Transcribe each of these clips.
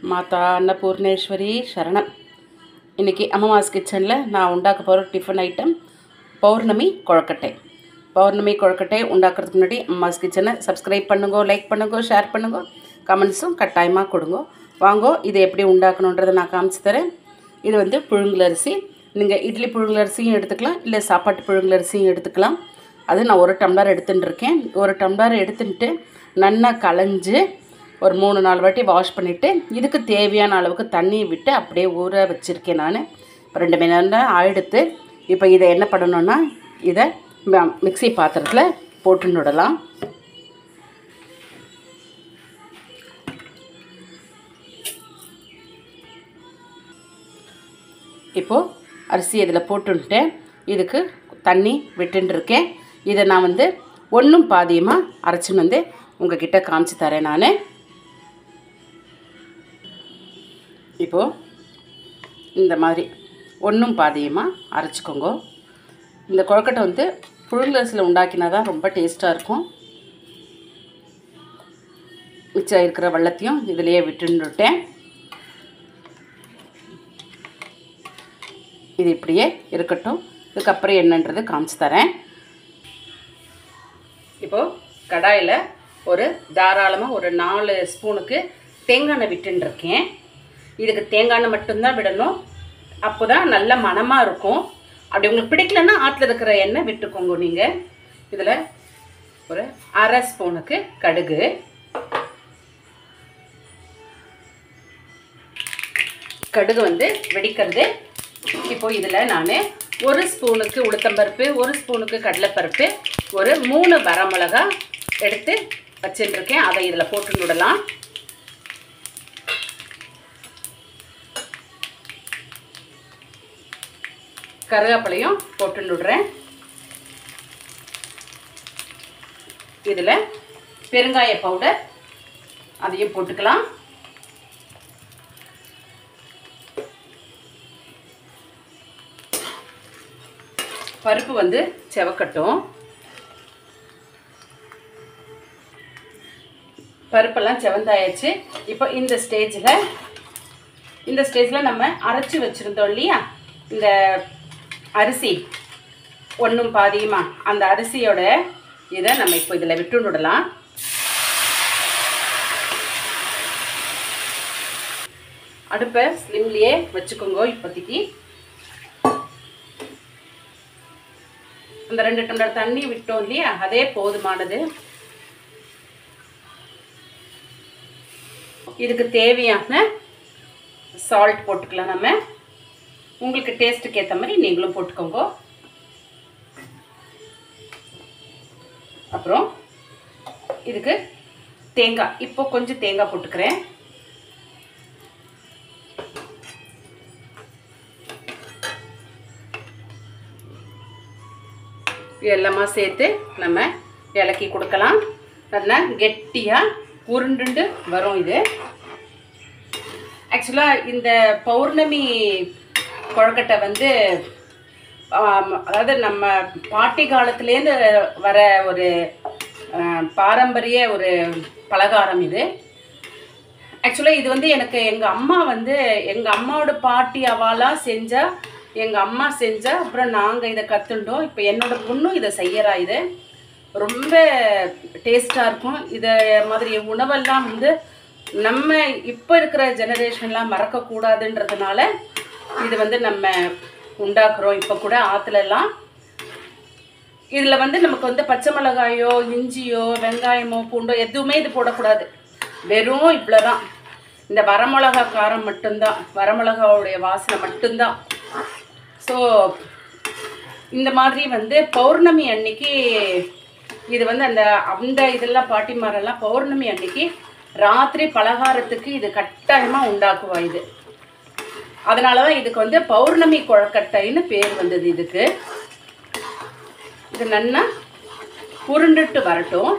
மாதா அன்னபூர்ணேஸ்வரி சரணம் இன்றைக்கி அம்மாஸ் கிச்சனில் நான் உண்டாக்க போகிற டிஃபன் ஐட்டம் பௌர்ணமி கொழக்கட்டை பௌர்ணமி கொழக்கட்டை உண்டாக்குறதுக்கு முன்னாடி அம்மாஸ் கிச்சனை சப்ஸ்கிரைப் பண்ணுங்க லைக் பண்ணுங்க ஷேர் பண்ணுங்க கமெண்ட்ஸும் கட்டாயமாக கொடுங்க வாங்கோ இது எப்படி உண்டாக்கணுன்றதை நான் காமிச்சு தரேன் இது வந்து புழுங்கலரிசி நீங்கள் இட்லி புழுங்கலரிசியும் எடுத்துக்கலாம் இல்லை சாப்பாட்டு புழுங்கலரிசியும் எடுத்துக்கலாம் அது நான் ஒரு டம்ளர் எடுத்துன்னு இருக்கேன் ஒரு டம்ளர் எடுத்துட்டு நல்லா களைஞ்சு ஒரு மூணு நாலு வாட்டி வாஷ் பண்ணிவிட்டு இதுக்கு தேவையான அளவுக்கு தண்ணியை விட்டு அப்படியே ஊற வச்சுருக்கேன் நான் இப்போ ரெண்டு மணி நேரம் ஆயிடுத்து இப்போ இதை என்ன பண்ணணும்னா இதை ம- மிக்ஸி பாத்திரத்தில் போட்டு விடலாம் இப்போது அரிசி இதில் போட்டுன்ட்டேன் இதுக்கு தண்ணி விட்டுன்னு இருக்கேன் இதை நான் வந்து ஒன்றும் பாதியமாக அரைச்சின்னு வந்து உங்ககிட்ட காமிச்சு தரேன் நான் இப்போது இந்த மாதிரி ஒன்றும் பாதியமாக அரைச்சிக்கோங்க இந்த கொழுக்கட்டை வந்து புழுங்கலரிசியில் உண்டாக்கினா தான் ரொம்ப டேஸ்ட்டாக இருக்கும் மிச்சம் இருக்கிற வெள்ளத்தையும் இதிலேயே விட்டுன்னுட்டேன் இது இப்படியே இருக்கட்டும் இதுக்கப்புறம் என்னன்றது காமிச்சு தரேன் இப்போது கடாயில் ஒரு தாராளமாக ஒரு நாலு ஸ்பூனுக்கு தேங்காய் எண்ணெய் விட்டுன்னு இருக்கேன் இதுக்கு தேங்காய் எண்ணெய் மட்டும்தான் விடணும் அப்போ தான் நல்ல மணமாக இருக்கும் அப்படி உங்களுக்கு பிடிக்கலன்னா ஆற்றுல இருக்கிற எண்ணெய் விட்டுக்கோங்க நீங்கள் இதில் ஒரு அரை ஸ்பூனுக்கு கடுகு கடுகு வந்து வெடிக்கிறது இப்போ இதில் நான் ஒரு ஸ்பூனுக்கு உளுத்தம்பருப்பு ஒரு ஸ்பூனுக்கு கடலைப்பருப்பு ஒரு மூணு வரமிளகா எடுத்து வச்சுருக்கேன் அதை இதில் போட்டு விடலாம் கருவேப்பிலையும் போட்டு விடுறேன் இதில் பெருங்காய பவுடர் அதையும் போட்டுக்கலாம் பருப்பு வந்து செவக்கட்டும் பருப்பெல்லாம் செவந்தாயாச்சு இப்போ இந்த ஸ்டேஜில் இந்த ஸ்டேஜில் நம்ம அரைச்சி வச்சுருந்தோம் இல்லையா இந்த அரிசி ஒன்றும் பாதியுமா அந்த அரிசியோட இதை நம்ம இப்போ இதில் விட்டு விடலாம் அடுப்பை ஸ்லிம்லேயே வச்சுக்கோங்க இப்போதைக்கு அந்த ரெண்டு டம்ளர் தண்ணி விட்டோம் இல்லையா அதே போதுமானது இதுக்கு தேவையான சால்ட் போட்டுக்கலாம் நம்ம உங்களுக்கு டேஸ்ட்டுக்கு ஏற்ற மாதிரி நீங்களும் போட்டுக்கோங்க அப்புறம் இதுக்கு தேங்காய் இப்போ கொஞ்சம் தேங்காய் போட்டுக்கிறேன் எல்லாமா சேர்த்து நம்ம இலக்கி கொடுக்கலாம் நல்லா கெட்டியாக உருண்டுண்டு வரும் இது ஆக்சுவலாக இந்த பௌர்ணமி கொழக்கட்டை வந்து ஆம், அதாவது நம்ம பாட்டி காலத்துலேருந்து வர ஒரு ஆ, பாரம்பரிய ஒரு பலகாரம் இது ஆக்சுவலாக இது வந்து எனக்கு எங்கள் அம்மா வந்து எங்கள் அம்மாவோட பாட்டி அவாலாம் செஞ்சா எங்கள் அம்மா செஞ்சா அப்புறம் நாங்கள் இதை கற்றுண்டோம் இப்போ என்னோட பொண்ணும் இதை செய்யறா இது ரொம்ப டேஸ்ட்டாக இருக்கும் இதை மாதிரி உணவெல்லாம் வந்து நம்ம இப்போ இருக்கிற ஜெனரேஷன்லாம் மறக்கக்கூடாதுன்றதுனால இது வந்து நம்ம உண்டாக்குறோம் இப்போ கூட ஆற்றுலலாம் இதில் வந்து நமக்கு வந்து பச்சை மிளகாயோ இஞ்சியோ வெங்காயமோ பூண்டோ எதுவுமே இது போடக்கூடாது வெறும் இவ்வளோதான் இந்த வரமிளகா காரம் மட்டும்தான் வரமிளகாவுடைய வாசனை மட்டும்தான் ஸோ இந்த மாதிரி வந்து பௌர்ணமி அன்னைக்கு இது வந்து அந்த அந்த இதெல்லாம் பாட்டிமாரெல்லாம் பௌர்ணமி அன்னைக்கு ராத்திரி பலகாரத்துக்கு இது கட்டாயமாக உண்டாக்குவா இது அதனால தான் இதுக்கு வந்து பௌர்ணமி கொழக்கட்டைன்னு பேர் வந்தது இதுக்கு இது நல்லா உருண்டுட்டு வரட்டும்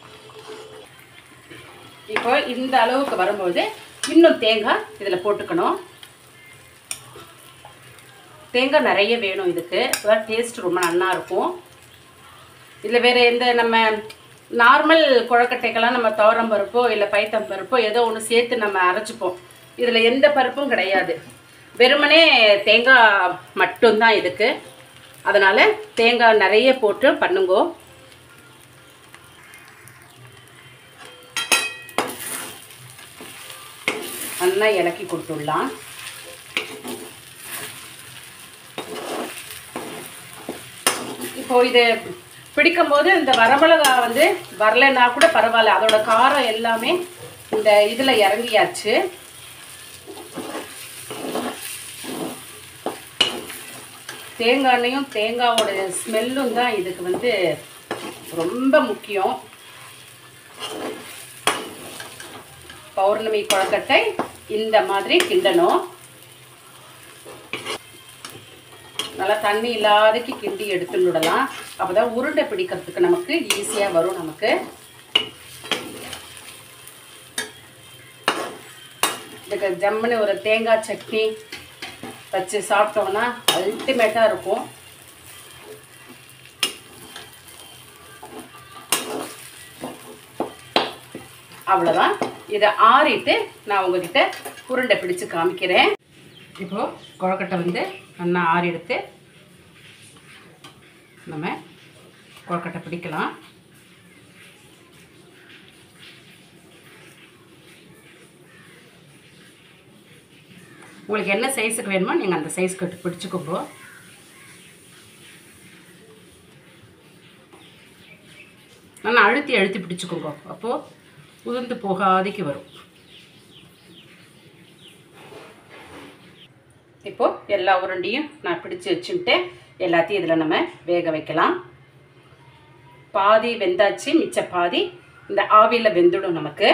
இப்போ இந்த அளவுக்கு வரும்போது இன்னும் தேங்காய் இதில் போட்டுக்கணும் தேங்காய் நிறைய வேணும் இதுக்கு அதான் டேஸ்ட் ரொம்ப நல்லா இருக்கும் இதில் வேறு எந்த நம்ம நார்மல் குழக்கட்டைக்கெல்லாம் நம்ம துவரம் பருப்போ இல்லை பைத்தம் பருப்போ ஏதோ ஒன்று சேர்த்து நம்ம அரைச்சிப்போம் இதில் எந்த பருப்பும் கிடையாது வெறுமனே தேங்காய் மட்டும்தான் இதுக்கு அதனால் தேங்காய் நிறைய போட்டு பண்ணுங்கோ நல்லா இலக்கி கொடுத்துடலாம் இப்போ இது பிடிக்கும் போது இந்த வரமிளகா வந்து வரலைன்னா கூட பரவாயில்ல அதோட காரம் எல்லாமே இந்த இதில் இறங்கியாச்சு தேங்காய் எண்ணெயும் தேங்காவோட ஸ்மெல்லும் தான் இதுக்கு வந்து ரொம்ப முக்கியம் பௌர்ணமி கொழக்கட்டை இந்த மாதிரி கிண்டணும் நல்லா தண்ணி இல்லாதக்கு கிண்டி எடுத்துன்னு விடலாம் அப்போ தான் உருண்டை பிடிக்கிறதுக்கு நமக்கு ஈஸியாக வரும் நமக்கு இதுக்கு ஜம்முன்னு ஒரு தேங்காய் சட்னி வச்சு சாப்பிட்டோம்னா அல்டிமேட்டாக இருக்கும் அவ்வளோதான் இதை ஆறிட்டு நான் உங்ககிட்ட உருண்டை பிடிச்சு காமிக்கிறேன் இப்போது கொழக்கட்டை வந்து நல்லா ஆறி எடுத்து நம்ம கொழக்கட்டை பிடிக்கலாம் உங்களுக்கு என்ன சைஸுக்கு வேணுமோ நீங்கள் அந்த சைஸ்க்கு எடுத்து பிடிச்சிக்கோங்க நல்லா அழுத்தி அழுத்தி பிடிச்சிக்கோங்க அப்போது உதிர்ந்து போகாதைக்கு வரும் இப்போது எல்லா உருண்டையும் நான் பிடிச்சு வச்சுட்டு எல்லாத்தையும் இதில் நம்ம வேக வைக்கலாம் பாதி வெந்தாச்சு மிச்ச பாதி இந்த ஆவியில் வெந்துடும் நமக்கு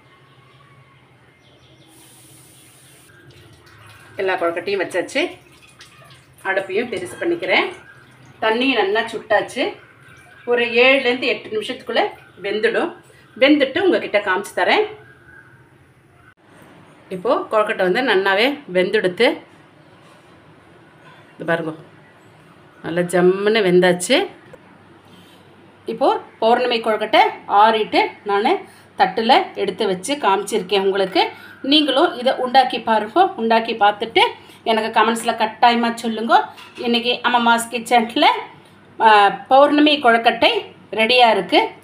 எல்லா கொழக்கட்டையும் வச்சாச்சு அடுப்பையும் பெருசு பண்ணிக்கிறேன் தண்ணியும் நல்லா சுட்டாச்சு ஒரு ஏழுலேருந்து எட்டு நிமிஷத்துக்குள்ளே வெந்துடும் வெந்துட்டு உங்ககிட்ட காமிச்சு தரேன் இப்போது கொழக்கட்டை வந்து நல்லாவே வெந்துடுத்து இது பாருங்க நல்லா ஜம்முன்னு வெந்தாச்சு இப்போது பௌர்ணமி கொழுக்கட்டை ஆறிட்டு நான் தட்டில் எடுத்து வச்சு காமிச்சிருக்கேன் உங்களுக்கு நீங்களும் இதை உண்டாக்கி பாருங்க உண்டாக்கி பார்த்துட்டு எனக்கு கமெண்ட்ஸில் கட்டாயமாக சொல்லுங்க இன்றைக்கி அம்மாஸ் கிச்சனில் பௌர்ணமி கொழுக்கட்டை ரெடியாக இருக்குது